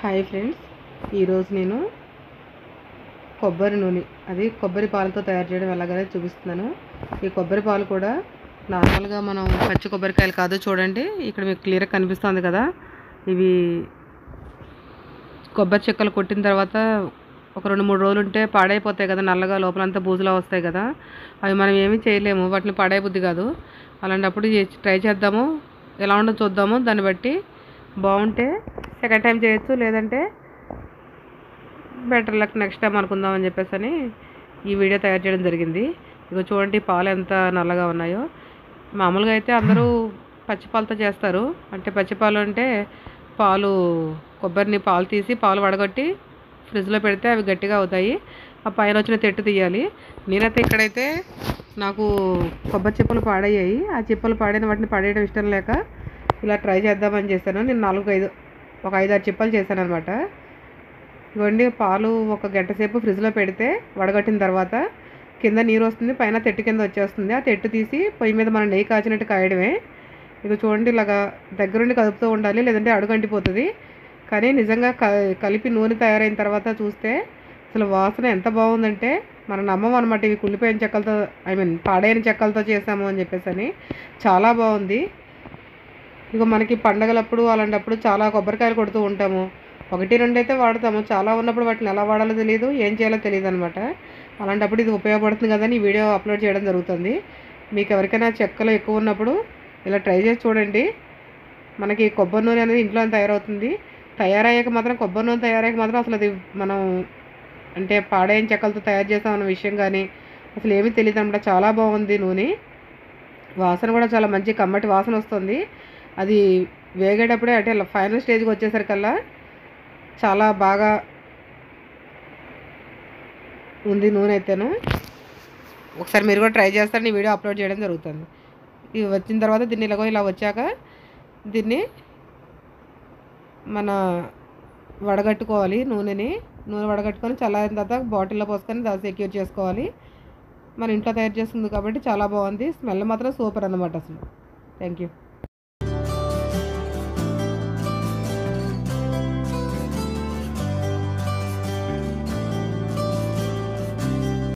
hi friends ఈరోజు నేను కొబ్బరి నూనె అది కొబ్బరి పాలతో తయారు చేయడం ఎలాగనే చూపిస్తున్నాను ఈ కొబ్బరి పాలు కూడా నార్మల్గా మనం పచ్చి కొబ్బరికాయలు కాదు చూడండి ఇక్కడ మీకు క్లియర్గా కనిపిస్తుంది కదా ఇవి కొబ్బరి చెక్కలు కొట్టిన తర్వాత ఒక రెండు మూడు రోజులు ఉంటే పాడైపోతాయి కదా నల్లగా లోపలంతా బూజులా వస్తాయి కదా అవి మనం ఏమీ చేయలేము వాటిని పాడైబుద్ది కాదు అలాంటప్పుడు చే- ట్రై చేద్దాము ఎలా ఉండో చూద్దాము దాన్ని బట్టి బాగుంటే సెకండ్ టైం చేయొచ్చు లేదంటే బెటర్ లక్ నెక్స్ట్ టైం అనుకుందాం అని చెప్పేసి అని ఈ వీడియో తయారు చేయడం జరిగింది ఇగో చూడండి పాలు ఎంత నల్లగా ఉన్నాయో మామూలుగా అయితే అందరూ పచ్చి పాలతో చేస్తారు అంటే పచ్చి పాలు అంటే పాలు కొబ్బరిని పాలు తీసి పాలు వడగొట్టి ఫ్రిడ్జ్లో పెడితే అవి గట్టిగా అవుతాయి ఆ పైన వచ్చిన తెట్టు తీయాలి నేనైతే ఇక్కడైతే నాకు కొబ్బరి చిప్పలు పాడయ్యాయి ఆ చిప్పలు పాడైన వాటిని పడేయడం ఇష్టం లేక ఇలా ట్రై చేద్దామని చేశాను నేను నాలుగు ఐదు ఒక ఐదు ఆరు చిప్పలు చేశాను అనమాట ఇవ్వండి పాలు ఒక గంట సేపు ఫ్రిడ్జ్లో పెడితే వడగట్టిన తర్వాత కింద నీరు వస్తుంది పైన తెట్టు కింద వచ్చేస్తుంది ఆ తెట్టు తీసి పొయ్యి మీద మనం నెయ్యి కాచినట్టు కాయడమే ఇక చూడండి ఇలాగా దగ్గరుండి కదుపుతూ ఉండాలి లేదంటే అడుగంటిపోతుంది కానీ నిజంగా క కలిపి నూనె తయారైన తర్వాత చూస్తే అసలు వాసన ఎంత బాగుందంటే మనం నమ్మం అనమాట ఇవి కుళ్ళిపోయిన చెక్కలతో ఐ మీన్ పాడైన చెక్కలతో చేసాము అని చెప్పేసి అని చాలా బాగుంది ఇక మనకి పండగలప్పుడు అలాంటప్పుడు చాలా కొబ్బరికాయలు కొడుతూ ఉంటాము ఒకటి రెండు అయితే వాడతాము చాలా ఉన్నప్పుడు వాటిని ఎలా వాడాలో తెలియదు ఏం చేయాలో తెలియదు అనమాట అలాంటప్పుడు ఇది ఉపయోగపడుతుంది కదా అని ఈ వీడియో అప్లోడ్ చేయడం జరుగుతుంది మీకు ఎవరికైనా చెక్కలు ఎక్కువ ఉన్నప్పుడు ఇలా ట్రై చేసి చూడండి మనకి కొబ్బరి నూనె అనేది ఇంట్లో తయారవుతుంది తయారయ్యాక మాత్రం కొబ్బరి నూనె తయారయ్యాక మాత్రం అసలు అది మనం అంటే పాడైన చెక్కలతో తయారు చేస్తామన్న విషయం కానీ అసలు ఏమీ తెలియదు అనమాట చాలా బాగుంది నూనె వాసన కూడా చాలా మంచి కమ్మటి వాసన వస్తుంది అది వేగేటప్పుడే అంటే ఫైనల్ స్టేజ్కి వచ్చేసరికల్లా చాలా బాగా ఉంది నూనె అయితేను ఒకసారి మీరు కూడా ట్రై చేస్తారని ఈ వీడియో అప్లోడ్ చేయడం జరుగుతుంది ఇది వచ్చిన తర్వాత దీన్ని ఇలాగో ఇలా వచ్చాక దీన్ని మన వడగట్టుకోవాలి నూనెని నూనె వడగట్టుకొని చల్లారిన తర్వాత బాటిల్లో పోసుకొని దాన్ని సెక్యూర్ చేసుకోవాలి మన ఇంట్లో తయారు చేస్తుంది కాబట్టి చాలా బాగుంది స్మెల్ మాత్రం సూపర్ అన్నమాట అసలు థ్యాంక్ యూ